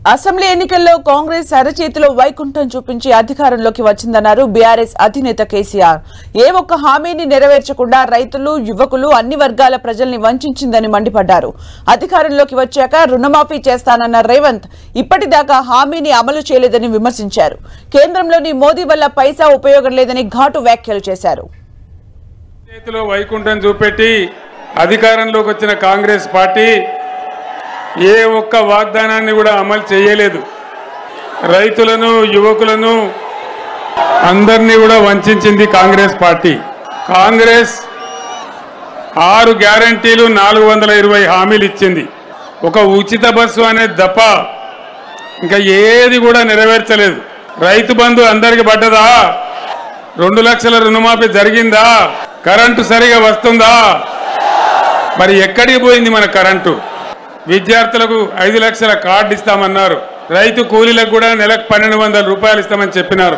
assembly ఎన్నికల్లో కాంగ్రెస్ అరచేతిలో వైకుంఠం చూపించి అధికారంలోకి వచ్చిందన్నారు బీఆర్ఎస్ అధినేత కేసీఆర్ ఏ ఒక్క హామీని నెరవేర్చకుండా రైతులు యువకులు అన్ని వర్గాల ప్రజల్ని వంచిందని మండిపడ్డారు అధికారంలోకి వచ్చాక రుణమాఫీ చేస్తానన్న రేవంత్ ఇప్పటిదాకా హామీని అమలు చేయలేదని విమర్శించారు కేంద్రంలోని మోదీ వల్ల పైసా ఉపయోగం లేదని ఘాటు వ్యాఖ్యలు చేశారు చేతిలో వైకుంఠం చూపెట్టి అధికారంలోకి వచ్చిన కాంగ్రెస్ పార్టీ ఏ ఒక్క వాగ్దానాన్ని కూడా అమలు చేయలేదు రైతులను యువకులను అందరినీ కూడా వంచింది కాంగ్రెస్ పార్టీ కాంగ్రెస్ ఆరు గ్యారంటీలు నాలుగు వందల ఇరవై హామీలు ఇచ్చింది ఒక ఉచిత బస్సు అనేది తప్ప ఇంకా ఏది కూడా నెరవేర్చలేదు రైతు బంధు అందరికి పడ్డదా రెండు లక్షల రుణమాఫీ జరిగిందా కరెంటు సరిగా వస్తుందా మరి ఎక్కడికి పోయింది మన కరెంటు విద్యార్థులకు ఐదు లక్షల కార్డు ఇస్తామన్నారు రైతు కూలీలకు కూడా నెలకు పన్నెండు వందల రూపాయలు ఇస్తామని చెప్పినారు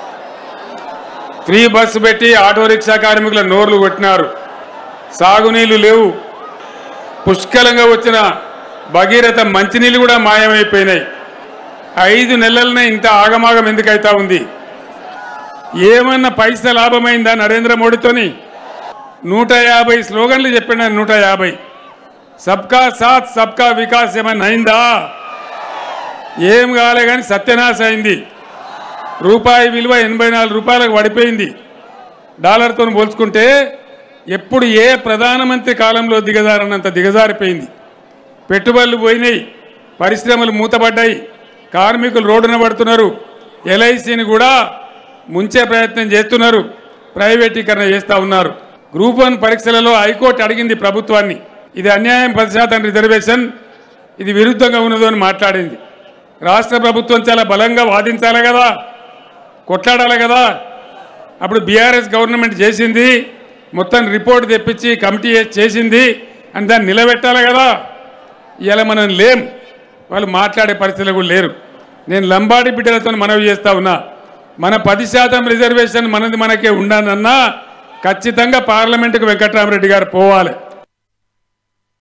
ఫ్రీ బస్సు పెట్టి ఆటో రిక్షా కార్మికుల నోర్లు కొట్టినారు సాగునీళ్లు లేవు పుష్కలంగా వచ్చిన భగీరథ మంచినీళ్ళు కూడా మాయమైపోయినాయి ఐదు నెలలనే ఇంత ఆగమాగం ఎందుకైతా ఉంది ఏమన్నా పైసా లాభమైందా నరేంద్ర మోడీతోని నూట యాభై స్లోగన్లు చెప్పిన నూట యాభై సబ్కా సాత్ సబ్కా వికాస్ ఏమన్నా అయిందా ఏం కాలే కానీ సత్యనాశ అయింది రూపాయి విలువ ఎనభై నాలుగు రూపాయలకు పడిపోయింది డాలర్తో పోల్చుకుంటే ఎప్పుడు ఏ ప్రధానమంత్రి కాలంలో దిగజారనంత దిగజారిపోయింది పెట్టుబడులు పోయినాయి పరిశ్రమలు మూతపడ్డాయి కార్మికులు రోడ్డున పడుతున్నారు ఎల్ఐసిని కూడా ముంచే ప్రయత్నం చేస్తున్నారు ప్రైవేటీకరణ చేస్తూ ఉన్నారు గ్రూప్ వన్ పరీక్షలలో హైకోర్టు అడిగింది ప్రభుత్వాన్ని ఇది అన్యాయం పది శాతం రిజర్వేషన్ ఇది విరుద్ధంగా ఉన్నదో అని మాట్లాడింది రాష్ట్ర ప్రభుత్వం చాలా బలంగా వాదించాలి కదా కొట్లాడాలి కదా అప్పుడు బీఆర్ఎస్ గవర్నమెంట్ చేసింది మొత్తం రిపోర్ట్ తెప్పించి కమిటీ చేసింది అని దాన్ని నిలబెట్టాలి కదా ఇలా మనం లేం వాళ్ళు మాట్లాడే పరిస్థితులు కూడా లేరు నేను లంబాడి బిడ్డలతో మనవి చేస్తా ఉన్నా మన పది శాతం రిజర్వేషన్ మనది మనకే ఉండానన్నా ఖచ్చితంగా పార్లమెంటుకు వెంకట్రామరెడ్డి గారు పోవాలి